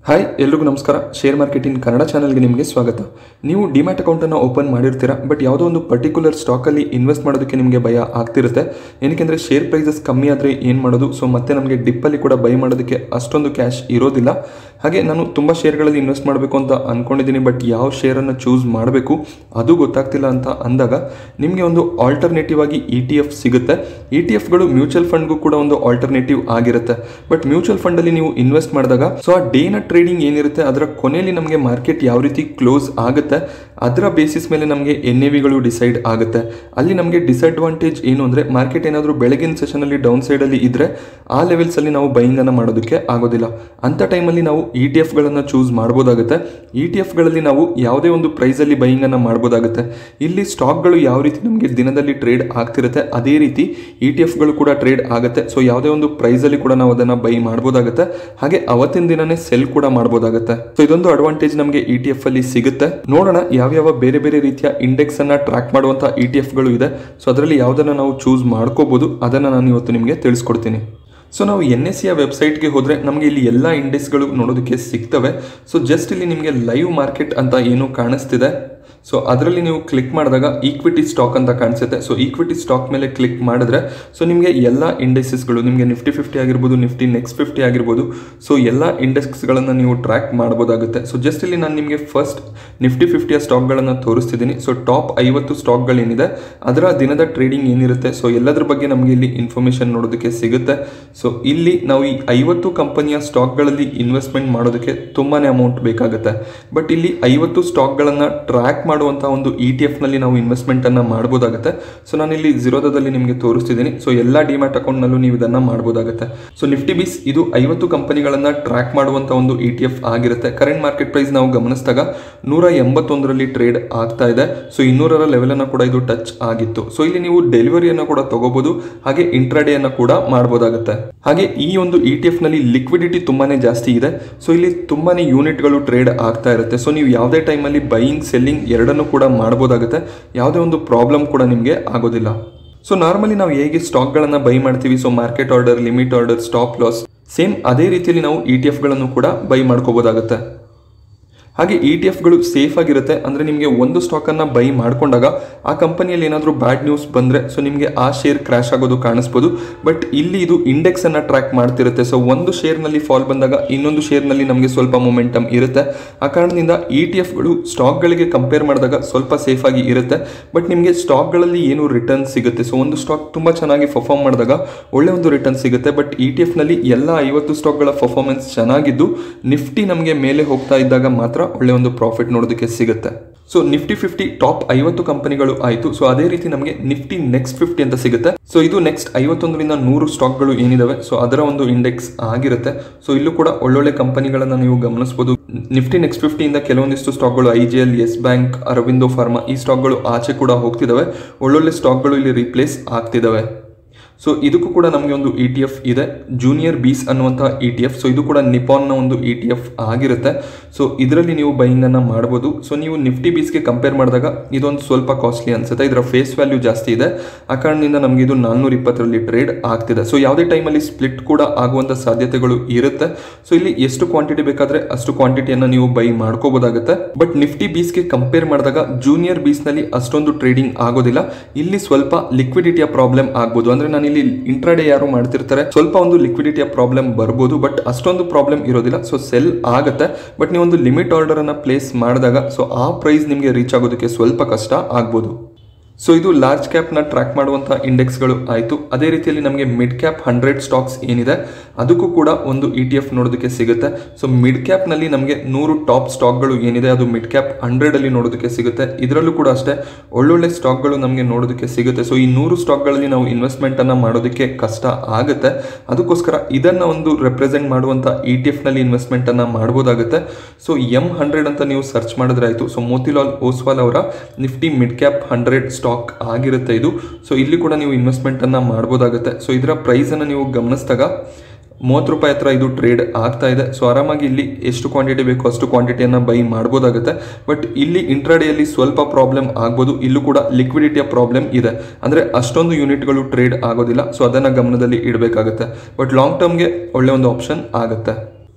hi ಎಲ್ರಿಗೂ ನಮಸ್ಕಾರ share marketing Kannada ಚಾನಲ್ಗೆ ನಿಮಗೆ ಸ್ವಾಗತ ನೀವು ಡಿಮ್ಯಾಟ್ ಅಕೌಂಟನ್ನು ಓಪನ್ ಮಾಡಿರ್ತೀರಾ ಬಟ್ ಯಾವುದೋ ಒಂದು ಪರ್ಟಿಕ್ಯುಲರ್ ಸ್ಟಾಕಲ್ಲಿ ಇನ್ವೆಸ್ಟ್ ಮಾಡೋದಕ್ಕೆ ನಿಮಗೆ ಭಯ ಆಗ್ತಿರುತ್ತೆ ಏನಕ್ಕೆಂದರೆ ಶೇರ್ ಪ್ರೈಸಸ್ ಕಮ್ಮಿ ಆದರೆ ಏನು ಮಾಡೋದು ಸೊ ಮತ್ತೆ ನಮಗೆ ಡಿಪ್ಪಲ್ಲಿ ಕೂಡ ಬೈ ಮಾಡೋದಕ್ಕೆ ಅಷ್ಟೊಂದು ಕ್ಯಾಶ್ ಇರೋದಿಲ್ಲ ಹಾಗೆ ನಾನು ತುಂಬ ಶೇರ್ಗಳಲ್ಲಿ ಇನ್ವೆಸ್ಟ್ ಮಾಡಬೇಕು ಅಂತ ಅಂದ್ಕೊಂಡಿದ್ದೀನಿ ಬಟ್ ಯಾವ ಶೇರನ್ನು ಚೂಸ್ ಮಾಡಬೇಕು ಅದು ಗೊತ್ತಾಗ್ತಿಲ್ಲ ಅಂತ ಅಂದಾಗ ನಿಮಗೆ ಒಂದು ಆಲ್ಟರ್ನೇಟಿವ್ ಆಗಿ ಇ ಟಿ ಎಫ್ ಸಿಗುತ್ತೆ ಇ ಟಿ ಎಫ್ಗಳು ಮ್ಯೂಚುವಲ್ ಫಂಡ್ಗೂ ಕೂಡ ಒಂದು ಆಲ್ಟರ್ನೇಟಿವ್ ಆಗಿರುತ್ತೆ ಬಟ್ ಮ್ಯೂಚುವಲ್ ಫಂಡಲ್ಲಿ ನೀವು ಇನ್ವೆಸ್ಟ್ ಮಾಡಿದಾಗ ಸೊ ಆ ಡೇನ ಟ್ರೇಡಿಂಗ್ ಏನಿರುತ್ತೆ ಅದರ ಕೊನೆಯಲ್ಲಿ ನಮಗೆ ಮಾರ್ಕೆಟ್ ಯಾವ ರೀತಿ ಕ್ಲೋಸ್ ಆಗುತ್ತೆ ಅದರ ಬೇಸಿಸ್ ಮೇಲೆ ನಮಗೆ ಎನ್ ಎ ವಿಗಳು ಡಿಸೈಡ್ ಆಗುತ್ತೆ ಅಲ್ಲಿ ನಮಗೆ ಡಿಸಡ್ವಾಂಟೇಜ್ ಏನು ಅಂದರೆ ಮಾರ್ಕೆಟ್ ಏನಾದರೂ ಬೆಳಗಿನ ಸೆಷನಲ್ಲಿ ಡೌನ್ ಸೈಡಲ್ಲಿ ಇದ್ದರೆ ಆ ಲೆವೆಲ್ಸಲ್ಲಿ ನಾವು ಬೈಯಿಂಗನ್ನು ಮಾಡೋದಕ್ಕೆ ಆಗೋದಿಲ್ಲ ಅಂಥ ಟೈಮಲ್ಲಿ ನಾವು ಇ ಟಿ ಎಫ್ಗಳನ್ನು ಚೂಸ್ ಮಾಡ್ಬೋದಾಗುತ್ತೆ ಇ ಟಿ ಎಫ್ಗಳಲ್ಲಿ ನಾವು ಯಾವುದೇ ಒಂದು ಪ್ರೈಸಲ್ಲಿ ಬೈಯಿಂಗನ್ನು ಮಾಡ್ಬೋದಾಗುತ್ತೆ ಇಲ್ಲಿ ಸ್ಟಾಕ್ಗಳು ಯಾವ ರೀತಿ ನಮಗೆ ದಿನದಲ್ಲಿ ಟ್ರೇಡ್ ಆಗ್ತಿರುತ್ತೆ ಅದೇ ರೀತಿ ಇ ಟಿ ಎಫ್ಗಳು ಕೂಡ ಟ್ರೇಡ್ ಆಗುತ್ತೆ ಸೊ ಯಾವುದೇ ಒಂದು ಪ್ರೈಸಲ್ಲಿ ಕೂಡ ನಾವು ಅದನ್ನು ಬೈ ಮಾಡ್ಬೋದಾಗುತ್ತೆ ಹಾಗೆ ಅವತ್ತಿನ ದಿನನೇ ಸೆಲ್ ಕೂಡ ಮಾಡ್ಬೋದಾಗುತ್ತೆ ಸೊ ಇದೊಂದು ಅಡ್ವಾಂಟೇಜ್ ನಮಗೆ ಇ ಟಿ ಎಫ್ ಅಲ್ಲಿ ಸಿಗುತ್ತೆ ನೋಡೋಣ ಯಾವ್ಯಾವ ಬೇರೆ ಬೇರೆ ರೀತಿಯ ಇಂಡೆಕ್ಸ್ ಅನ್ನ ಟ್ರ್ಯಾಕ್ ಮಾಡುವಂತ ಇ ಟಿ ಎಫ್ಗಳು ಇದೆ ಸೊ ಅದರಲ್ಲಿ ಯಾವುದನ್ನ ನಾವು ಚೂಸ್ ಮಾಡ್ಕೋಬಹುದು ಅದನ್ನ ನಾನು ಇವತ್ತು ನಿಮಗೆ ತಿಳಿಸ್ಕೊಡ್ತೀನಿ ಸೊ ನಾವು ಎನ್ ಎಸ್ ಸಿಯ ವೆಬ್ಸೈಟ್ಗೆ ಹೋದರೆ ನಮಗೆ ಇಲ್ಲಿ ಎಲ್ಲ ಇಂಡೆಕ್ಸ್ಗಳು ನೋಡೋದಕ್ಕೆ ಸಿಗ್ತವೆ ಸೊ ಜಸ್ಟ್ ಇಲ್ಲಿ ನಿಮಗೆ ಲೈವ್ ಮಾರ್ಕೆಟ್ ಅಂತ ಏನು ಕಾಣಿಸ್ತಿದೆ ಸೊ ಅದರಲ್ಲಿ ನೀವು ಕ್ಲಿಕ್ ಮಾಡಿದಾಗ ಈಕ್ವಿಟಿ ಸ್ಟಾಕ್ ಅಂತ ಕಾಣಿಸುತ್ತೆ ಸೊ ಈಕ್ವಿಟಿ ಸ್ಟಾಕ್ ಮೇಲೆ ಕ್ಲಿಕ್ ಮಾಡಿದ್ರೆ ಸೊ ನಿಮಗೆ ಎಲ್ಲ ಇಂಡೆಕ್ಸಸ್ಗಳು ನಿಮಗೆ ನಿಫ್ಟಿ ಫಿಫ್ಟಿ ಆಗಿರ್ಬೋದು ನಿಫ್ಟಿ ನೆಕ್ಸ್ಟ್ ಫಿಫ್ಟಿ ಆಗಿರ್ಬೋದು ಸೊ ಎಲ್ಲ ಇಂಡೆಕ್ಸ್ಗಳನ್ನು ನೀವು ಟ್ರ್ಯಾಕ್ ಮಾಡ್ಬೋದಾಗುತ್ತೆ ಸೊ ಜಸ್ಟ್ ಇಲ್ಲಿ ನಾನು ನಿಮಗೆ ಫಸ್ಟ್ ನಿಫ್ಟಿ ಫಿಫ್ಟಿಯ ಸ್ಟಾಕ್ಗಳನ್ನು ತೋರಿಸ್ತಿದ್ದೀನಿ ಸೊ ಟಾಪ್ ಐವತ್ತು ಸ್ಟಾಕ್ಗಳೇನಿದೆ ಅದರ ದಿನದ ಟ್ರೇಡಿಂಗ್ ಏನಿರುತ್ತೆ ಸೊ ಎಲ್ಲದರ ಬಗ್ಗೆ ನಮಗೆ ಇಲ್ಲಿ ಇನ್ಫಾರ್ಮೇಷನ್ ನೋಡೋದಕ್ಕೆ ಸಿಗುತ್ತೆ ಸೊ ಇಲ್ಲಿ ನಾವು ಈ ಐವತ್ತು ಕಂಪನಿಯ ಸ್ಟಾಕ್ಗಳಲ್ಲಿ ಇನ್ವೆಸ್ಟ್ಮೆಂಟ್ ಮಾಡೋದಕ್ಕೆ ತುಂಬಾ ಅಮೌಂಟ್ ಬೇಕಾಗುತ್ತೆ ಬಟ್ ಇಲ್ಲಿ ಐವತ್ತು ಸ್ಟಾಕ್ಗಳನ್ನು ಟ್ರ್ಯಾಕ್ ಮಾಡುವಂಥ ಒಂದು ಇ ಟಿ ಎಫ್ನಲ್ಲಿ ನಾವು ಇನ್ವೆಸ್ಟ್ಮೆಂಟನ್ನು ಮಾಡ್ಬೋದಾಗುತ್ತೆ ಸೊ ನಾನು ಇಲ್ಲಿ ಜಿರೋದಾದಲ್ಲಿ ನಿಮಗೆ ತೋರಿಸ್ತಿದ್ದೀನಿ ಸೊ ಎಲ್ಲ ಡಿಮ್ಯಾಟ್ ಅಕೌಂಟ್ನಲ್ಲೂ ನೀವು ಇದನ್ನು ಮಾಡ್ಬೋದಾಗುತ್ತೆ ಸೊ ನಿಫ್ಟಿ ಬೀಸ್ ಇದು ಐವತ್ತು ಕಂಪನಿಗಳನ್ನು ಟ್ರ್ಯಾಕ್ ಮಾಡುವಂಥ ಒಂದು ಇ ಟಿ ಎಫ್ ಆಗಿರುತ್ತೆ ಕರೆಂಟ್ ಮಾರ್ಕೆಟ್ ಪ್ರೈಸ್ ನಾವು ಗಮನಿಸಿದಾಗ ನೂರ ಎಂಬತ್ತೊಂದರಲ್ಲಿ ಟ್ರೇಡ್ ಆಗ್ತಾ ಇದೆ ಸೊ ಇನ್ನೂರರ ಲೆವೆಲನ್ನು ಕೂಡ ಇದು ಟಚ್ ಆಗಿತ್ತು ಸೊ ಇಲ್ಲಿ ನೀವು ಡೆಲಿವರಿಯನ್ನು ಕೂಡ ತಗೋಬಹುದು ಹಾಗೆ ಇಂಟ್ರಾಡೇಯನ್ನು ಕೂಡ ಮಾಡ್ಬೋದಾಗುತ್ತೆ ಹಾಗೆ ಈ ಒಂದು ಇ ಟಿ ಎಫ್ನಲ್ಲಿ ಲಿಕ್ವಿಡಿಟಿ ತುಂಬಾನೇ ಜಾಸ್ತಿ ಇದೆ ಸೊ ಇಲ್ಲಿ ತುಂಬಾನೇ ಯೂನಿಟ್ಗಳು ಟ್ರೇಡ್ ಆಗ್ತಾ ಇರುತ್ತೆ ಸೊ ನೀವು ಯಾವುದೇ ಟೈಮಲ್ಲಿ ಬೈಯಿಂಗ್ ಸೆಲ್ಲಿಂಗ್ ಎರಡನ್ನೂ ಕೂಡ ಮಾಡ್ಬೋದಾಗುತ್ತೆ ಯಾವುದೇ ಒಂದು ಪ್ರಾಬ್ಲಮ್ ಕೂಡ ನಿಮಗೆ ಆಗೋದಿಲ್ಲ ಸೊ ನಾರ್ಮಲಿ ನಾವು ಹೇಗೆ ಸ್ಟಾಕ್ಗಳನ್ನು ಬೈ ಮಾಡ್ತೀವಿ so market order limit order stop loss same ಅದೇ ರೀತಿಯಲ್ಲಿ ನಾವು ಇ ಟಿ ಎಫ್ಗಳನ್ನು ಕೂಡ ಬೈ ಮಾಡ್ಕೋಬೋದಾಗುತ್ತೆ ಹಾಗೆ ಇ ಟಿ ಎಫ್ಗಳು ಸೇಫ್ ಆಗಿರುತ್ತೆ ಅಂದರೆ ನಿಮಗೆ ಒಂದು ಸ್ಟಾಕನ್ನು ಬೈ ಮಾಡ್ಕೊಂಡಾಗ ಆ ಕಂಪನಿಯಲ್ಲಿ ಏನಾದರೂ ಬ್ಯಾಡ್ ನ್ಯೂಸ್ ಬಂದರೆ ಸೊ ನಿಮಗೆ ಆ ಶೇರ್ ಕ್ರ್ಯಾಶ್ ಆಗೋದು ಕಾಣಿಸ್ಬೋದು ಬಟ್ ಇಲ್ಲಿ ಇದು ಇಂಡೆಕ್ಸನ್ನು ಟ್ರ್ಯಾಕ್ ಮಾಡ್ತಿರುತ್ತೆ ಸೊ ಒಂದು ಶೇರ್ನಲ್ಲಿ ಫಾಲ್ ಬಂದಾಗ ಇನ್ನೊಂದು ಶೇರ್ನಲ್ಲಿ ನಮಗೆ ಸ್ವಲ್ಪ ಮೊಮೆಂಟಮ್ ಇರುತ್ತೆ ಆ ಕಾರಣದಿಂದ ಇ ಟಿ ಎಫ್ಗಳು ಸ್ಟಾಕ್ಗಳಿಗೆ ಕಂಪೇರ್ ಮಾಡಿದಾಗ ಸ್ವಲ್ಪ ಸೇಫ್ ಆಗಿ ಇರುತ್ತೆ ಬಟ್ ನಿಮಗೆ ಸ್ಟಾಕ್ಗಳಲ್ಲಿ ಏನು ರಿಟರ್ನ್ ಸಿಗುತ್ತೆ ಸೊ ಒಂದು ಸ್ಟಾಕ್ ತುಂಬ ಚೆನ್ನಾಗಿ ಪರ್ಫಾರ್ಮ್ ಮಾಡಿದಾಗ ಒಳ್ಳೆ ಒಂದು ರಿಟರ್ನ್ ಸಿಗುತ್ತೆ ಬಟ್ ಇ ಟಿ ಎಫ್ನಲ್ಲಿ ಎಲ್ಲ ಐವತ್ತು ಸ್ಟಾಕ್ಗಳ ಪರ್ಫಾರ್ಮೆನ್ಸ್ ಚೆನ್ನಾಗಿದ್ದು ನಿಫ್ಟಿ ನಮಗೆ ಮೇಲೆ ಹೋಗ್ತಾ ಇದ್ದಾಗ ಮಾತ್ರ ಒಳ್ಳೆ ಒಂದು ಪ್ರಾಫಿಟ್ ನೋಡೋದಕ್ಕೆ ಸಿಗುತ್ತೆ ಸೊ ನಿಫ್ಟಿ ಫಿಫ್ಟಿ ಟಾಪ್ ಐವತ್ತು ಕಂಪನಿಗಳು ಆಯಿತು ಸೊ ಅದೇ ರೀತಿ ನಮಗೆ ನಿಫ್ಟಿ ನೆಕ್ಸ್ಟ್ ಫಿಫ್ಟಿ ಅಂತ ಸಿಗುತ್ತೆ ಸೊ ಇದು ನೆಕ್ಸ್ಟ್ ಐವತ್ತೊಂದರಿಂದ ನೂರು ಸ್ಟಾಕ್ಗಳು ಏನಿದಾವೆ ಸೊ ಅದರ ಒಂದು ಇಂಡೆಕ್ಸ್ ಆಗಿರುತ್ತೆ ಸೊ ಇಲ್ಲೂ ಕೂಡ ಒಳ್ಳೊಳ್ಳೆ ಕಂಪನಿಗಳನ್ನು ನೀವು ಗಮನಿಸಬಹುದು ನಿಫ್ಟಿ ನೆಕ್ಸ್ಟ್ ಫಿಫ್ಟಿಯಿಂದ ಕೆಲವೊಂದಿಷ್ಟು ಸ್ಟಾಕ್ಗಳು I G L S bank Aurobindo pharma ಈ ಸ್ಟಾಕ್ಗಳು ಆಚೆ ಕೂಡ ಹೋಗ್ತಿದ್ದಾವೆ ಒಳ್ಳೊಳ್ಳೆ ಸ್ಟಾಕ್ಗಳು ಇಲ್ಲಿ ರೀಪ್ಲೇಸ್ ಆಗ್ತಿದ್ದಾವೆ ಸೊ ಇದಕ್ಕೂ ಕೂಡ ನಮಗೆ ಒಂದು ಇ ಟಿ ಎಫ್ ಇದೆ ಜೂನಿಯರ್ ಬೀಸ್ ಅನ್ನುವಂಥ ಇ ಟಿ ಎಫ್ ಸೊ ಇದು ಕೂಡ ನಿಪಾನ್ನ ಒಂದು ಇ ಟಿ ಎಫ್ ಆಗಿರುತ್ತೆ ಸೊ ಇದರಲ್ಲಿ ನೀವು ಬೈಯಿಂಗನ್ನು ಮಾಡ್ಬೋದು ಸೊ ನೀವು ನಿಫ್ಟಿ ಬೀಸ್ಗೆ ಕಂಪೇರ್ ಮಾಡಿದಾಗ ಇದೊಂದು ಸ್ವಲ್ಪ ಕಾಸ್ಟ್ಲಿ ಅನ್ಸುತ್ತೆ ಇದರ ಫೇಸ್ ವ್ಯಾಲ್ಯೂ ಜಾಸ್ತಿ ಇದೆ ಆ ಕಾರಣದಿಂದ ನಮಗೆ ಇದು ನಾನ್ನೂರ ಇಪ್ಪತ್ತರಲ್ಲಿ ಟ್ರೇಡ್ ಆಗ್ತಿದೆ ಸೊ ಯಾವುದೇ ಟೈಮಲ್ಲಿ ಸ್ಪ್ಲಿಟ್ ಕೂಡ ಆಗುವಂಥ ಸಾಧ್ಯತೆಗಳು ಇರುತ್ತೆ ಸೊ ಇಲ್ಲಿ ಎಷ್ಟು ಕ್ವಾಂಟಿಟಿ ಬೇಕಾದರೆ ಅಷ್ಟು ಕ್ವಾಂಟಿಟಿಯನ್ನು ನೀವು ಬೈ ಮಾಡ್ಕೋಬೋದಾಗುತ್ತೆ ಬಟ್ ನಿಫ್ಟಿ ಬೀಸ್ಗೆ ಕಂಪೇರ್ ಮಾಡಿದಾಗ ಜೂನಿಯರ್ ಬೀಸ್ನಲ್ಲಿ ಅಷ್ಟೊಂದು ಟ್ರೇಡಿಂಗ್ ಆಗೋದಿಲ್ಲ ಇಲ್ಲಿ ಸ್ವಲ್ಪ ಲಿಕ್ವಿಡಿಟಿಯ ಪ್ರಾಬ್ಲಮ್ ಆಗ್ಬೋದು ಅಂದರೆ ನಾನು ಇಲ್ಲಿ ಇಂಟ್ರಾಡೇ ಯಾರು ಮಾಡ್ತಿರ್ತಾರೆ ಸ್ವಲ್ಪ ಒಂದು ಲಿಕ್ವಿಡಿಟಿಯ ಪ್ರಾಬ್ಲಮ್ ಬರ್ಬೋದು ಬಟ್ ಅಷ್ಟೊಂದು ಪ್ರಾಬ್ಲಮ್ ಇರೋದಿಲ್ಲ ಸೊ ಸೆಲ್ ಆಗುತ್ತೆ ಬಟ್ ನೀವು ಒಂದು ಲಿಮಿಟ್ ಆರ್ಡರ್ ಅನ್ನ ಪ್ಲೇಸ್ ಮಾಡಿದಾಗ ಸೊ ಆ ಪ್ರೈಸ್ ನಿಮಗೆ ರೀಚ್ ಆಗೋದಕ್ಕೆ ಸ್ವಲ್ಪ ಕಷ್ಟ ಆಗ್ಬೋದು ಸೊ ಇದು ಲಾರ್ಜ್ ಕ್ಯಾಪ್ನ ಟ್ರ್ಯಾಕ್ ಮಾಡುವಂಥ ಇಂಡೆಕ್ಸ್ಗಳು ಆಯಿತು ಅದೇ ರೀತಿಯಲ್ಲಿ ನಮಗೆ ಮಿಡ್ ಕ್ಯಾಪ್ ಹಂಡ್ರೆಡ್ ಸ್ಟಾಕ್ಸ್ ಏನಿದೆ ಅದಕ್ಕೂ ಕೂಡ ಒಂದು ಇ ಟಿ ಎಫ್ ನೋಡೋದಕ್ಕೆ ಸಿಗುತ್ತೆ ಸೊ ಮಿಡ್ ಕ್ಯಾಪ್ನಲ್ಲಿ ನಮಗೆ ನೂರು ಟಾಪ್ ಸ್ಟಾಕ್ಗಳು ಏನಿದೆ ಅದು ಮಿಡ್ ಕ್ಯಾಪ್ ಹಂಡ್ರೆಡಲ್ಲಿ ನೋಡೋದಕ್ಕೆ ಸಿಗುತ್ತೆ ಇದರಲ್ಲೂ ಕೂಡ ಅಷ್ಟೇ ಒಳ್ಳೊಳ್ಳೆ ಸ್ಟಾಕ್ಗಳು ನಮಗೆ ನೋಡೋದಕ್ಕೆ ಸಿಗುತ್ತೆ ಸೊ ಈ ನೂರು ಸ್ಟಾಕ್ಗಳಲ್ಲಿ ನಾವು ಇನ್ವೆಸ್ಟ್ಮೆಂಟನ್ನು ಮಾಡೋದಕ್ಕೆ ಕಷ್ಟ ಆಗುತ್ತೆ ಅದಕ್ಕೋಸ್ಕರ ಇದನ್ನು ಒಂದು ರೆಪ್ರೆಸೆಂಟ್ ಮಾಡುವಂಥ ಇ ಟಿ ಎಫ್ನಲ್ಲಿ ಇನ್ವೆಸ್ಟ್ಮೆಂಟನ್ನು ಮಾಡ್ಬೋದಾಗುತ್ತೆ ಸೊ ಎಮ್ ಹಂಡ್ರೆಡ್ ಅಂತ ನೀವು ಸರ್ಚ್ ಮಾಡಿದ್ರೆ ಆಯಿತು ಸೊ ಮೋತಿಲಾಲ್ ಓಸ್ವಾಲ್ ಅವರ Nifty mid cap hundred stock ಆಗಿರುತ್ತೆ ಇದು ಸೊ ಇಲ್ಲಿ ಕೂಡ ನೀವು ಇನ್ವೆಸ್ಟ್ಮೆಂಟನ್ನು ಮಾಡ್ಬೋದಾಗುತ್ತೆ ಸೊ ಇದರ ಪ್ರೈಸನ್ನು ನೀವು ಗಮನಿಸಿದಾಗ ಮೂವತ್ತು ರೂಪಾಯಿ ಹತ್ರ ಇದು ಟ್ರೇಡ್ ಆಗ್ತಾ ಇದೆ ಸೊ ಆರಾಮಾಗಿ ಇಲ್ಲಿ ಎಷ್ಟು ಕ್ವಾಂಟಿಟಿ ಬೇಕು ಅಷ್ಟು ಕ್ವಾಂಟಿಟಿಯನ್ನು ಬೈ ಮಾಡ್ಬೋದಾಗುತ್ತೆ ಬಟ್ ಇಲ್ಲಿ ಇಂಟ್ರಾಡೇಯಲ್ಲಿ ಸ್ವಲ್ಪ ಪ್ರಾಬ್ಲಮ್ ಆಗ್ಬೋದು ಇಲ್ಲೂ ಕೂಡ ಲಿಕ್ವಿಡಿಟಿಯ ಪ್ರಾಬ್ಲಮ್ ಇದೆ ಅಂದರೆ ಅಷ್ಟೊಂದು ಯೂನಿಟ್ಗಳು ಟ್ರೇಡ್ ಆಗೋದಿಲ್ಲ ಸೊ ಅದನ್ನು ಗಮನದಲ್ಲಿ ಇಡಬೇಕಾಗುತ್ತೆ ಬಟ್ ಲಾಂಗ್ ಟರ್ಮ್ಗೆ ಒಳ್ಳೆ ಒಂದು ಆಪ್ಷನ್ ಆಗುತ್ತೆ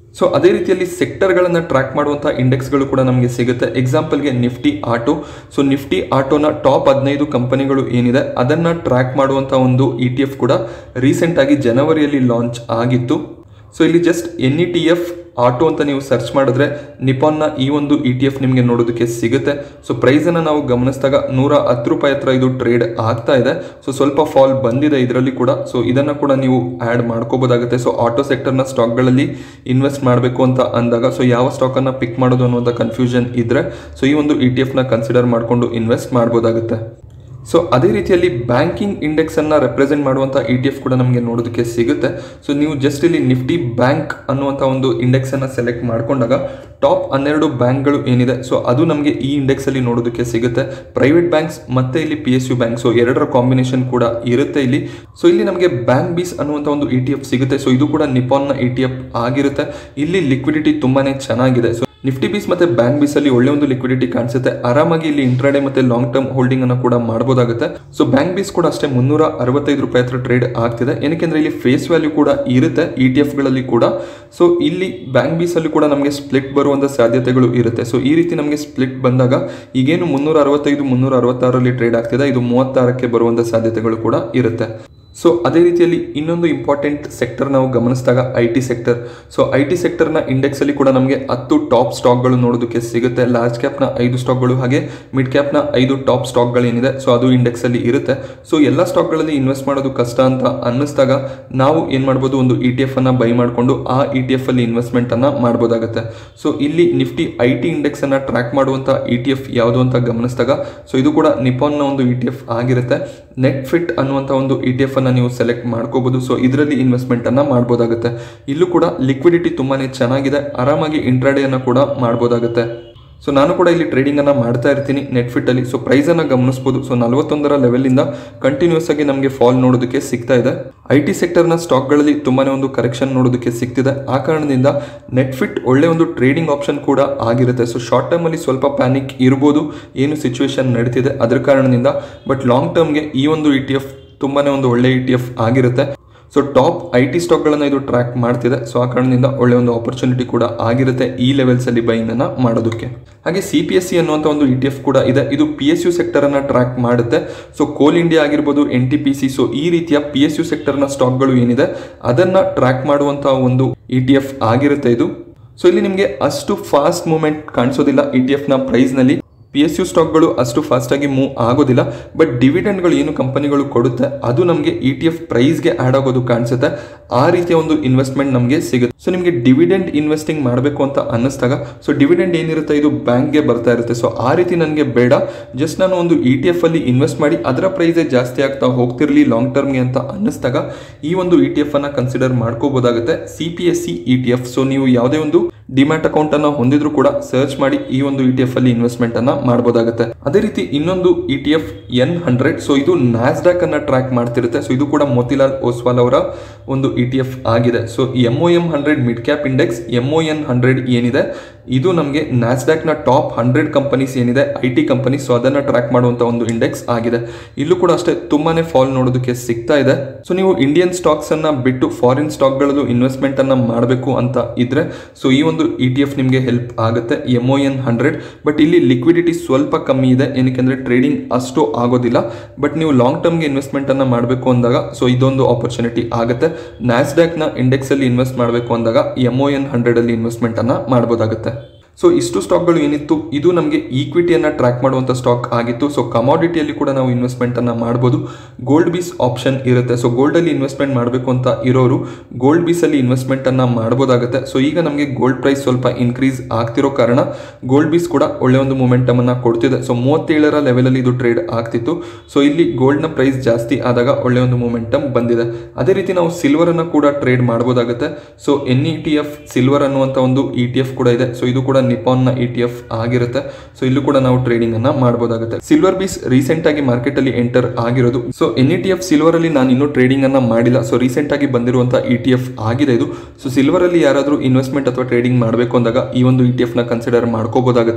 ಸೊ ಅದೇ ರೀತಿಯಲ್ಲಿ ಸೆಕ್ಟರ್ಗಳನ್ನು ಟ್ರ್ಯಾಕ್ ಮಾಡುವಂಥ ಇಂಡೆಕ್ಸ್ಗಳು ಕೂಡ ನಮಗೆ ಸಿಗುತ್ತೆ ಎಕ್ಸಾಂಪಲ್ಗೆ ನಿಫ್ಟಿ ಆಟೋ ಸೊ ನಿಫ್ಟಿ ಆಟೋನ ಟಾಪ್ ಹದಿನೈದು ಕಂಪನಿಗಳು ಏನಿದೆ ಅದನ್ನು ಟ್ರ್ಯಾಕ್ ಮಾಡುವಂಥ ಒಂದು ಇ ಟಿ ಎಫ್ ಕೂಡ ರೀಸೆಂಟಾಗಿ ಜನವರಿಯಲ್ಲಿ ಲಾಂಚ್ ಆಗಿತ್ತು ಸೊ ಇಲ್ಲಿ just N E T F auto ಅಂತ ನೀವು ಸರ್ಚ್ ಮಾಡಿದ್ರೆ ನಿಪಾನ್ನ ಈ ಒಂದು ಇ ಟಿ ಎಫ್ ನಿಮಗೆ ನೋಡೋದಕ್ಕೆ ಸಿಗುತ್ತೆ ಸೊ ಪ್ರೈಸನ್ನು ನಾವು ಗಮನಿಸಿದಾಗ ನೂರ ಹತ್ತು ರೂಪಾಯಿ ಹತ್ರ ಇದು ಟ್ರೇಡ್ ಆಗ್ತಾ ಇದೆ ಸೊ ಸ್ವಲ್ಪ ಫಾಲ್ ಬಂದಿದೆ ಇದರಲ್ಲಿ ಕೂಡ ಸೊ ಇದನ್ನು ಕೂಡ ನೀವು ಆ್ಯಡ್ ಮಾಡ್ಕೋಬೋದಾಗುತ್ತೆ ಸೊ ಆಟೋ ಸೆಕ್ಟರ್ನ ಸ್ಟಾಕ್ಗಳಲ್ಲಿ ಇನ್ವೆಸ್ಟ್ ಮಾಡಬೇಕು ಅಂತ ಅಂದಾಗ ಸೊ ಯಾವ ಸ್ಟಾಕನ್ನು ಪಿಕ್ ಮಾಡೋದು ಅನ್ನುವಂಥ ಕನ್ಫ್ಯೂಷನ್ ಇದ್ದರೆ ಸೊ ಈ ಒಂದು ಇ ಟಿ ಎಫ್ನ ಕನ್ಸಿಡರ್ ಮಾಡಿಕೊಂಡು ಇನ್ವೆಸ್ಟ್ ಮಾಡ್ಬೋದಾಗುತ್ತೆ ಸೊ ಅದೇ ರೀತಿಯಲ್ಲಿ ಬ್ಯಾಂಕಿಂಗ್ ಇಂಡೆಕ್ಸ್ ಅನ್ನ ರೆಪ್ರೆಸೆಂಟ್ ಮಾಡುವಂಥ ಇ ಟಿ ಎಫ್ ಕೂಡ ನಮಗೆ ನೋಡೋದಕ್ಕೆ ಸಿಗುತ್ತೆ ಸೊ ನೀವು ಜಸ್ಟ್ ಇಲ್ಲಿ ನಿಫ್ಟಿ ಬ್ಯಾಂಕ್ ಅನ್ನುವಂಥ ಒಂದು ಇಂಡೆಕ್ಸ್ ಅನ್ನ ಸೆಲೆಕ್ಟ್ ಮಾಡ್ಕೊಂಡಾಗ ಟಾಪ್ ಹನ್ನೆರಡು ಬ್ಯಾಂಕ್ಗಳು ಏನಿದೆ ಸೊ ಅದು ನಮಗೆ ಈ ಇಂಡೆಕ್ಸ್ ಅಲ್ಲಿ ನೋಡೋದಕ್ಕೆ ಸಿಗುತ್ತೆ ಪ್ರೈವೇಟ್ ಬ್ಯಾಂಕ್ಸ್ ಮತ್ತೆ ಇಲ್ಲಿ P S U bank so ಎರಡರ ಕಾಂಬಿನೇಷನ್ ಕೂಡ ಇರುತ್ತೆ ಇಲ್ಲಿ ಸೊ ಇಲ್ಲಿ ನಮಗೆ ಬ್ಯಾಂಕ್ ಬೀಸ್ ಅನ್ನುವಂಥ ಒಂದು ಇ ಟಿ ಎಫ್ ಸಿಗುತ್ತೆ ಸೊ ಇದು ಕೂಡ ನಿಪಾನ್ನ ಇ ಟಿ ಎಫ್ ಆಗಿರುತ್ತೆ ಇಲ್ಲಿ ಲಿಕ್ವಿಡಿಟಿ ತುಂಬಾನೇ ಚೆನ್ನಾಗಿದೆ ಸೊ ನಿಫ್ಟಿ ಬೀಸ್ ಮತ್ತೆ ಬ್ಯಾಂಕ್ ಬೀಸ್ ಅಲ್ಲಿ ಒಳ್ಳೆ ಒಂದು ಲಿಕ್ವಿಡಿಟಿ ಕಾಣಿಸುತ್ತೆ ಆರಾಮಾಗಿ ಇಲ್ಲಿ ಇಂಟ್ರಾಡೇ ಮತ್ತೆ ಲಾಂಗ್ ಟರ್ಮ್ ಹೋಲ್ಡಿಂಗ್ ಅನ್ನು ಕೂಡ ಮಾಡಬಹುದಾಗುತ್ತೆ ಸೊ ಬ್ಯಾಂಕ್ ಬೀಸ್ ಕೂಡ ಅಷ್ಟೇ ಮುನ್ನೂರ ಅರವತ್ತೈದು ರೂಪಾಯಿ ಹತ್ರ ಟ್ರೇಡ್ ಆಗ್ತಿದೆ ಏನಕ್ಕೆಂದ್ರೆ ಇಲ್ಲಿ ಫೇಸ್ ವ್ಯಾಲ್ಯೂ ಕೂಡ ಇರುತ್ತೆ ಇ ಟಿ ಎಫ್ ಗಳಲ್ಲಿ ಕೂಡ ಸೊ ಇಲ್ಲಿ ಬ್ಯಾಂಕ್ ಬೀಸ್ ಅಲ್ಲಿ ಕೂಡ ನಮಗೆ ಸ್ಪ್ಲಿಟ್ ಬರುವಂತ ಸಾಧ್ಯತೆಗಳು ಇರುತ್ತೆ ಸೊ ಈ ರೀತಿ ನಮಗೆ ಸ್ಪ್ಲಿಟ್ ಬಂದಾಗ ಈಗೇನು ಮುನ್ನೂರ ಅರವತ್ತೈದು ಮುನ್ನೂರ ಅರವತ್ತಾರರಲ್ಲಿ ಟ್ರೇಡ್ ಆಗ್ತಿದೆ ಇದು ಮೂವತ್ತಾರಕ್ಕೆ ಬರುವಂತ ಸಾಧ್ಯತೆಗಳು ಕೂಡ ಇರುತ್ತೆ ಸೊ ಅದೇ ರೀತಿಯಲ್ಲಿ ಇನ್ನೊಂದು ಇಂಪಾರ್ಟೆಂಟ್ ಸೆಕ್ಟರ್ ನಾವು ಗಮನಿಸಿದಾಗ I T sector so I T ಸೆಕ್ಟರ್ನ ಇಂಡೆಕ್ಸಲ್ಲಿ ಕೂಡ ನಮಗೆ ಹತ್ತು ಟಾಪ್ ಸ್ಟಾಕ್ಗಳು ನೋಡೋದಕ್ಕೆ ಸಿಗುತ್ತೆ ಲಾರ್ಜ್ ಕ್ಯಾಪ್ನ ಐದು ಸ್ಟಾಕ್ಗಳು ಹಾಗೆ ಮಿಡ್ ಕ್ಯಾಪ್ನ ಐದು ಟಾಪ್ ಸ್ಟಾಕ್ಗಳೇನಿದೆ ಸೊ ಅದು ಇಂಡೆಕ್ಸಲ್ಲಿ ಇರುತ್ತೆ ಸೊ ಎಲ್ಲ ಸ್ಟಾಕ್ಗಳಲ್ಲಿ ಇನ್ವೆಸ್ಟ್ ಮಾಡೋದು ಕಷ್ಟ ಅಂತ ಅನ್ನಿಸಿದಾಗ ನಾವು ಏನು ಮಾಡ್ಬೋದು ಒಂದು ಇ ಟಿ ಎಫ್ ಅನ್ನು ಬೈ ಮಾಡಿಕೊಂಡು ಆ ಇ ಟಿ ಎಫ್ ಅಲ್ಲಿ ಇನ್ವೆಸ್ಟ್ಮೆಂಟನ್ನು ಮಾಡ್ಬೋದಾಗುತ್ತೆ ಸೊ ಇಲ್ಲಿ ನಿಫ್ಟಿ ಐ ಟಿ ಇಂಡೆಕ್ಸನ್ನು ಟ್ರ್ಯಾಕ್ ಮಾಡುವಂಥ ಇ ಟಿ ಎಫ್ ಯಾವುದು ಅಂತ ಗಮನಿಸಿದಾಗ ಸೊ ಇದು ಕೂಡ ನಿಪಾನ್ನ ಒಂದು ಇ ಟಿ ಎಫ್ ಆಗಿರುತ್ತೆ ನೆಟ್ ಫಿಟ್ ಅನ್ನುವಂಥ ಒಂದು ಇ ಟಿ ಎಫ್ ಅನ್ನು ನೀವು ಸೆಲೆಕ್ಟ್ ಮಾಡ್ಕೋಬಹುದು ಸೊ ಇದರಲ್ಲಿ ಇನ್ವೆಸ್ಟ್ಮೆಂಟ್ ಅನ್ನ ಮಾಡ್ಬೋದಾಗುತ್ತೆ ಇಲ್ಲೂ ಕೂಡ ಲಿಕ್ವಿಡಿಟಿ ತುಂಬಾನೇ ಚೆನ್ನಾಗಿದೆ ಆರಾಮಾಗಿ ಇಂಟ್ರಾಡೇ ಅನ್ನ ಕೂಡ ಮಾಡ್ಬೋದಾಗುತ್ತೆ ಸೊ ನಾನು ಕೂಡ ಇಲ್ಲಿ ಟ್ರೇಡಿಂಗ್ ಅನ್ನ ಮಾಡ್ತಾ ಇರ್ತೀನಿ ನೆಟ್ಫಿಟ್ ಅಲ್ಲಿ ಸೊ ಪ್ರೈಸ್ ಅನ್ನ ಗಮನಿಸಬಹುದು ಸೊ ನಲವತ್ತೊಂದರ ಲೆವೆಲ್ ಇಂದ ಕಂಟಿನ್ಯೂಸ್ ಆಗಿ ನಮಗೆ ಫಾಲ್ ನೋಡೋದಕ್ಕೆ ಸಿಗ್ತಾ ಇದೆ ಐ ಟಿ ಸೆಕ್ಟರ್ನ ಸ್ಟಾಕ್ಗಳಲ್ಲಿ ತುಂಬಾನೇ ಒಂದು ಕರೆಕ್ಷನ್ ನೋಡೋದಕ್ಕೆ ಸಿಗ್ತಿದೆ ಆ ಕಾರಣದಿಂದ ನೆಟ್ಫಿಟ್ ಒಳ್ಳೆ ಒಂದು ಟ್ರೇಡಿಂಗ್ ಆಪ್ಷನ್ ಕೂಡ ಆಗಿರುತ್ತೆ ಸೊ ಶಾರ್ಟ್ ಟರ್ಮ್ ಅಲ್ಲಿ ಸ್ವಲ್ಪ ಪ್ಯಾನಿಕ್ ಇರ್ಬೋದು ಏನು ಸಿಚುವೇಶನ್ ನಡೀತಿದೆ ಅದರ ಕಾರಣದಿಂದ ಬಟ್ ಲಾಂಗ್ ಟರ್ಮ್ಗೆ ಈ ಒಂದು ಇ ಟಿ ಎಫ್ ತುಂಬಾನೇ ಒಂದು ಒಳ್ಳೆ ಇ ಟಿ ಎಫ್ ಆಗಿರುತ್ತೆ ಸೊ ಟಾಪ್ ಐ ಟಿ ಸ್ಟಾಕ್ಗಳನ್ನು ಇದು ಟ್ರ್ಯಾಕ್ ಮಾಡ್ತಿದೆ ಸೊ ಆ ಕಾರಣದಿಂದ ಒಳ್ಳೆ ಒಂದು ಆಪರ್ಚುನಿಟಿ ಕೂಡ ಆಗಿರುತ್ತೆ ಈ ಲೆವೆಲ್ಸ್ ಅಲ್ಲಿ ಬೈಂಗ್ ಅನ್ನ ಮಾಡೋದಕ್ಕೆ ಹಾಗೆ ಸಿ ಪಿ ಎಸ್ ಸಿ ಅನ್ನುವಂಥ ಒಂದು ಇ ಟಿ ಎಫ್ ಕೂಡ ಇದೆ ಇದು ಪಿ ಎಸ್ ಯು ಸೆಕ್ಟರ್ ಅನ್ನ ಟ್ರ್ಯಾಕ್ ಮಾಡುತ್ತೆ ಸೊ ಕೋಲ್ ಇಂಡಿಯಾ ಆಗಿರ್ಬೋದು N T P C so ಈ ರೀತಿಯ ಪಿ ಎಸ್ ಯು ಸೆಕ್ಟರ್ನ ಸ್ಟಾಕ್ಗಳು ಏನಿದೆ ಅದನ್ನ ಟ್ರ್ಯಾಕ್ ಮಾಡುವಂತಹ ಒಂದು ಇ ಟಿ ಎಫ್ ಆಗಿರುತ್ತೆ ಇದು ಸೊ ಇಲ್ಲಿ ನಿಮಗೆ ಅಷ್ಟು ಫಾಸ್ಟ್ ಮೂವ್ಮೆಂಟ್ ಕಾಣಿಸೋದಿಲ್ಲ ಇ ಟಿ ಎಫ್ನ ಪ್ರೈಸ್ನಲ್ಲಿ ಪಿ ಎಸ್ ಯು ಸ್ಟಾಕ್ಗಳು ಅಷ್ಟು ಫಾಸ್ಟಾಗಿ ಮೂವ್ ಆಗೋದಿಲ್ಲ ಬಟ್ ಡಿವಿಡೆಂಡ್ಗಳು ಏನು ಕಂಪನಿಗಳು ಕೊಡುತ್ತೆ ಅದು ನಮಗೆ ಇ ಟಿ ಎಫ್ ಪ್ರೈಸ್ಗೆ ಆ್ಯಡ್ ಆಗೋದು ಕಾಣಿಸುತ್ತೆ ಆ ರೀತಿಯ ಒಂದು ಇನ್ವೆಸ್ಟ್ಮೆಂಟ್ ನಮಗೆ ಸಿಗುತ್ತೆ ಸೊ ನಿಮಗೆ ಡಿವಿಡೆಂಡ್ ಇನ್ವೆಸ್ಟಿಂಗ್ ಮಾಡಬೇಕು ಅಂತ ಅನ್ನಿಸ್ದಾಗ ಸೊ ಡಿವಿಡೆಂಡ್ ಏನಿರುತ್ತೆ ಇದು ಬ್ಯಾಂಕ್ಗೆ ಬರ್ತಾ ಇರುತ್ತೆ ಸೊ ಆ ರೀತಿ ನನಗೆ ಬೇಡ ಜಸ್ಟ್ ನಾನು ಒಂದು ಇ ಟಿ ಎಫ್ ಅಲ್ಲಿ ಇನ್ವೆಸ್ಟ್ ಮಾಡಿ ಅದರ ಪ್ರೈಸೇ ಜಾಸ್ತಿ ಆಗ್ತಾ ಹೋಗ್ತಿರ್ಲಿ ಲಾಂಗ್ ಟರ್ಮ್ಗೆ ಅಂತ ಅನ್ನಿಸ್ದಾಗ ಈ ಒಂದು ಇ ಟಿ ಎಫ್ ಅನ್ನ ಕನ್ಸಿಡರ್ ಮಾಡ್ಕೋಬಹುದಾಗುತ್ತೆ C P S E E T F so ನೀವು ಯಾವುದೇ ಒಂದು ಡಿಮ್ಯಾಟ್ ಅಕೌಂಟ್ ಅನ್ನ ಹೊಂದಿದ್ರು ಕೂಡ ಸರ್ಚ್ ಮಾಡಿ ಈ ಒಂದು ಇ ಟಿ ಎಫ್ ಅಲ್ಲಿ ಇನ್ವೆಸ್ಟ್ಮೆಂಟ್ ಅನ್ನ ಮಾಡಬಹುದಾಗುತ್ತೆ ಅದೇ ರೀತಿ ಇನ್ನೊಂದು E T F N hundred so ಇದು ನ್ಯಾಸ್ಡಾಕ್ ಅನ್ನ ಟ್ರ್ಯಾಕ್ ಮಾಡ್ತಿರುತ್ತೆ ಸೊ ಇದು ಕೂಡ ಮೋತಿಲಾಲ್ ಓಸ್ವಾಲ್ ಅವರ ಒಂದು ಇ ಟಿ ಎಫ್ ಆಗಿದೆ so M O M hundred mid cap index M O N hundred ಏನಿದೆ ಇದು ನಮಗೆ ನ್ಯಾಸ್ಡಾಕ್ ನ ಟಾಪ್ ಹಂಡ್ರೆಡ್ ಕಂಪನೀಸ್ ಏನಿದೆ ಐ ಟಿ ಕಂಪನೀಸ್ ಸೊ ಅದನ್ನ ಟ್ರ್ಯಾಕ್ ಮಾಡುವಂತ ಒಂದು ಇಂಡೆಕ್ಸ್ ಆಗಿದೆ ಇಲ್ಲೂ ಕೂಡ ಅಷ್ಟೇ ತುಂಬಾನೇ ಫಾಲ್ ನೋಡೋದಕ್ಕೆ ಸಿಗ್ತಾ ಇದೆ ಸೊ ನೀವು ಇಂಡಿಯನ್ ಸ್ಟಾಕ್ಸ್ ಅನ್ನ ಬಿಟ್ಟು ಫಾರಿನ್ ಸ್ಟಾಕ್ಗಳಲ್ಲೂ ಇನ್ವೆಸ್ಟ್ಮೆಂಟ್ ಅನ್ನ ಮಾಡಬೇಕು ಅಂತ ಇದ್ರೆ ಸೊ ಈ ಒಂದು ಇ ಟಿ ಎಫ್ ನಿಮಗೆ ಹೆಲ್ಪ್ ಆಗುತ್ತೆ M O N hundred but ಇಲ್ಲಿ ಲಿಕ್ವಿಡಿಟಿ ಸ್ವಲ್ಪ ಕಮ್ಮಿ ಇದೆ ಏನಕ್ಕೆ ಟ್ರೇಡಿಂಗ್ ಅಷ್ಟು ಆಗೋದಿಲ್ಲ ಬಟ್ ನೀವು ಲಾಂಗ್ ಟರ್ಮ್ಗೆ ಇನ್ವೆಸ್ಟ್ಮೆಂಟ್ ಅನ್ನ ಮಾಡಬೇಕು ಅಂದಾಗ ಸೊ ಇದೊಂದು ಆಪರ್ಚುನಿಟಿ ಆಗುತ್ತೆ ನ್ಯಾಸ್ಡ್ಯಾಕ್ ನ ಇಂಡೆಕ್ಸ್ ಅಲ್ಲಿ ಇನ್ವೆಸ್ಟ್ ಮಾಡಬೇಕು ಅಂದಾಗ ಎಂ ಒ ಎನ್ ಹಂಡ್ರೆಡ್ ಅಲ್ಲಿ ಇನ್ವೆಸ್ಟ್ಮೆಂಟ್ ಅನ್ನ ಮಾಡಬಹುದಾಗುತ್ತೆ ಸೊ ಇಷ್ಟು ಸ್ಟಾಕ್ಗಳು ಏನಿತ್ತು ಇದು ನಮಗೆ ಈಕ್ವಿಟಿಯನ್ನು ಟ್ರ್ಯಾಕ್ ಮಾಡುವಂಥ ಸ್ಟಾಕ್ ಆಗಿತ್ತು ಸೊ ಕಮಾಡಿಟಿಯಲ್ಲಿ ಕೂಡ ನಾವು ಇನ್ವೆಸ್ಟ್ಮೆಂಟನ್ನು ಮಾಡ್ಬೋದು ಗೋಲ್ಡ್ ಬೀಸ್ ಆಪ್ಷನ್ ಇರುತ್ತೆ ಸೊ ಗೋಲ್ಡಲ್ಲಿ ಇನ್ವೆಸ್ಟ್ಮೆಂಟ್ ಮಾಡಬೇಕು ಅಂತ ಇರೋರು ಗೋಲ್ಡ್ ಬೀಸಲ್ಲಿ ಇನ್ವೆಸ್ಟ್ಮೆಂಟನ್ನು ಮಾಡ್ಬೋದಾಗುತ್ತೆ ಸೊ ಈಗ ನಮಗೆ ಗೋಲ್ಡ್ ಪ್ರೈಸ್ ಸ್ವಲ್ಪ ಇನ್ಕ್ರೀಸ್ ಆಗ್ತಿರೋ ಕಾರಣ ಗೋಲ್ಡ್ ಬೀಸ್ ಕೂಡ ಒಳ್ಳೆ ಒಂದು ಮೂಮೆಂಟಮನ್ನು ಕೊಡ್ತಿದೆ ಸೊ ಮೂವತ್ತೇಳರ ಲೆವೆಲಲ್ಲಿ ಇದು ಟ್ರೇಡ್ ಆಗ್ತಿತ್ತು ಸೊ ಇಲ್ಲಿ ಗೋಲ್ಡ್ನ ಪ್ರೈಸ್ ಜಾಸ್ತಿ ಆದಾಗ ಒಳ್ಳೆ ಒಂದು ಮೂಮೆಂಟಮ್ ಬಂದಿದೆ ಅದೇ ರೀತಿ ನಾವು ಸಿಲ್ವರನ್ನು ಕೂಡ ಟ್ರೇಡ್ ಮಾಡ್ಬೋದಾಗುತ್ತೆ so N E T F silver ಅನ್ನುವಂಥ ಒಂದು ಇ ಟಿ ಎಫ್ ಕೂಡ ಇದೆ ಸೊ ಇದು ಕೂಡ ನಿಪಾನ್ನ ಇ ಟಿ ಎಫ್ ಆಗಿರುತ್ತೆ ಸೊ ಇಲ್ಲೂ ಕೂಡ ನಾವು ಟ್ರೇಡಿಂಗ್ ಅನ್ನ ಮಾಡಬಹುದಾಗುತ್ತೆ ಸಿಲ್ವರ್ ಬೀಸ್ ರೀಸೆಂಟ್ ಆಗಿ ಮಾರ್ಕೆಟ್ ಅಲ್ಲಿ ಎಂಟರ್ ಆಗಿರೋದು so N E T F silver ಅಲ್ಲಿ ನಾನು ಇನ್ನೂ ಟ್ರೇಡಿಂಗ್ ಅನ್ನ ಮಾಡಿಲ್ಲ ಸೊ ರೀಸೆಂಟ್ ಆಗಿ ಬಂದಿರುವಂತಹ ಇ ಟಿ ಎಫ್ ಆಗಿದೆ ಇದು ಸೊ ಸಿಲ್ವರ್ ಅಲ್ಲಿ ಯಾರಾದರೂ ಇನ್ವೆಸ್ಟ್ಮೆಂಟ್ ಅಥವಾ ಟ್ರೇಡಿಂಗ್ ಮಾಡಬೇಕು ಅಂದಾಗ ಈ ಒಂದು ಇ ಟಿ ಎಫ್ ನ ಕನ್ಸಿಡರ್ ಮಾಡ್ಕೋಬಹುದಾಗುತ್ತೆ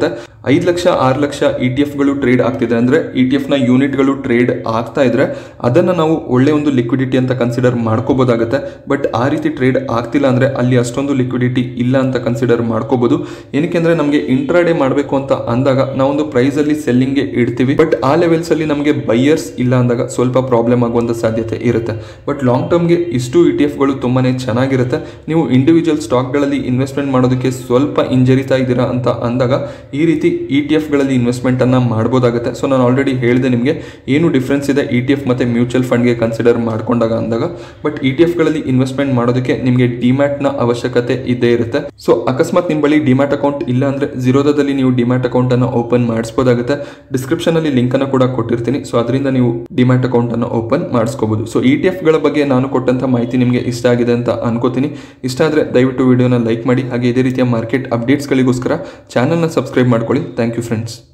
ಐದು ಲಕ್ಷ ಆರು ಲಕ್ಷ ಇ ಟಿ ಎಫ್ಗಳು ಟ್ರೇಡ್ ಆಗ್ತಿದೆ ಅಂದರೆ ಇ ಟಿ ಎಫ್ನ ಯೂನಿಟ್ಗಳು ಟ್ರೇಡ್ ಆಗ್ತಾ ಇದ್ರೆ ಅದನ್ನು ನಾವು ಒಳ್ಳೆ ಒಂದು ಲಿಕ್ವಿಡಿಟಿ ಅಂತ ಕನ್ಸಿಡರ್ ಮಾಡ್ಕೋಬೋದಾಗುತ್ತೆ ಬಟ್ ಆ ರೀತಿ ಟ್ರೇಡ್ ಆಗ್ತಿಲ್ಲ ಅಂದರೆ ಅಲ್ಲಿ ಅಷ್ಟೊಂದು ಲಿಕ್ವಿಡಿಟಿ ಇಲ್ಲ ಅಂತ ಕನ್ಸಿಡರ್ ಮಾಡ್ಕೋಬೋದು ಏನಕ್ಕೆ ಅಂದರೆ ನಮಗೆ ಇಂಟ್ರಾಡೇ ಮಾಡಬೇಕು ಅಂತ ಅಂದಾಗ ನಾವೊಂದು ಪ್ರೈಸಲ್ಲಿ ಸೆಲ್ಲಿಂಗ್ಗೆ ಇಡ್ತೀವಿ ಬಟ್ ಆ ಲೆವೆಲ್ಸಲ್ಲಿ ನಮಗೆ ಬೈಯರ್ಸ್ ಇಲ್ಲ ಅಂದಾಗ ಸ್ವಲ್ಪ ಪ್ರಾಬ್ಲಮ್ ಆಗುವಂಥ ಸಾಧ್ಯತೆ ಇರುತ್ತೆ ಬಟ್ ಲಾಂಗ್ ಟರ್ಮ್ಗೆ ಇಷ್ಟು ಇ ಟಿ ಎಫ್ಗಳು ತುಂಬಾ ಚೆನ್ನಾಗಿರುತ್ತೆ ನೀವು ಇಂಡಿವಿಜುವಲ್ ಸ್ಟಾಕ್ಗಳಲ್ಲಿ ಇನ್ವೆಸ್ಟ್ಮೆಂಟ್ ಮಾಡೋದಕ್ಕೆ ಸ್ವಲ್ಪ ಹಿಂಜರಿತಾ ಇದ್ದೀರಾ ಅಂತ ಅಂದಾಗ ಈ ರೀತಿ ಇ ಟಿ ಎಫ್ಗಳಲ್ಲಿ ಇನ್ವೆಸ್ಟ್ಮೆಂಟನ್ನು ಮಾಡ್ಬೋದಾಗುತ್ತೆ ಸೊ ನಾನು ಆಲ್ರೆಡಿ ಹೇಳಿದೆ ನಿಮಗೆ ಏನು ಡಿಫ್ರೆನ್ಸ್ ಇದೆ ಇ ಟಿ ಎಫ್ ಮತ್ತು ಮ್ಯೂಚುವಲ್ ಫಂಡ್ಗೆ ಕನ್ಸಿಡರ್ ಮಾಡ್ಕೊಂಡಾಗ ಅಂದಾಗ ಬಟ್ ಇ ಟಿ ಎಫ್ಗಳಲ್ಲಿ ಇನ್ವೆಸ್ಟ್ಮೆಂಟ್ ಮಾಡೋದಕ್ಕೆ ನಿಮಗೆ ಡಿಮ್ಯಾಟ್ನ ಅವಶ್ಯಕತೆ ಇದ್ದೇ ಇರುತ್ತೆ ಸೊ ಅಕಸ್ಮಾತ್ ನಿಮ್ಮ ಬಳಿ ಡಿಮ್ಯಾಟ್ ಅಕೌಂಟ್ ಇಲ್ಲ ಅಂದರೆ ಜಿರೋದಾದಲ್ಲಿ ನೀವು ಡಿಮ್ಯಾಟ್ ಅಕೌಂಟನ್ನು ಓಪನ್ ಮಾಡಿಸ್ಬೋದಾಗುತ್ತೆ ಡಿಸ್ಕ್ರಿಪ್ಷನಲ್ಲಿ ಲಿಂಕನ್ನು ಕೂಡ ಕೊಟ್ಟಿರ್ತೀನಿ ಸೊ ಅದರಿಂದ ನೀವು ಡಿಮ್ಯಾಟ್ ಅಕೌಂಟನ್ನು ಓಪನ್ ಮಾಡಿಸ್ಕೋಬೋದು ಸೊ ಇ ಟಿ ಎಫ್ಗಳ ಬಗ್ಗೆ ನಾನು ಕೊಟ್ಟಂಥ ಮಾಹಿತಿ ನಿಮಗೆ ಇಷ್ಟ ಆಗಿದೆ ಅಂತ ಅನ್ಕೋತೀನಿ ಇಷ್ಟ ಆದರೆ ದಯವಿಟ್ಟು ವಿಡಿಯೋನ ಲೈಕ್ ಮಾಡಿ ಹಾಗೆ ಇದೇ ರೀತಿಯ ಮಾರ್ಕೆಟ್ ಅಪ್ಡೇಟ್ಸ್ಗಳಿಗೋಸ್ಕರ ಚಾನಲ್ನ ಸಬ್ಸ್ಕ್ರೈಬ್ ಮಾಡ್ಕೊಳ್ಳಿ ಥ್ಯಾಂಕ್ ಯು ಫ್ರೆಂಡ್ಸ್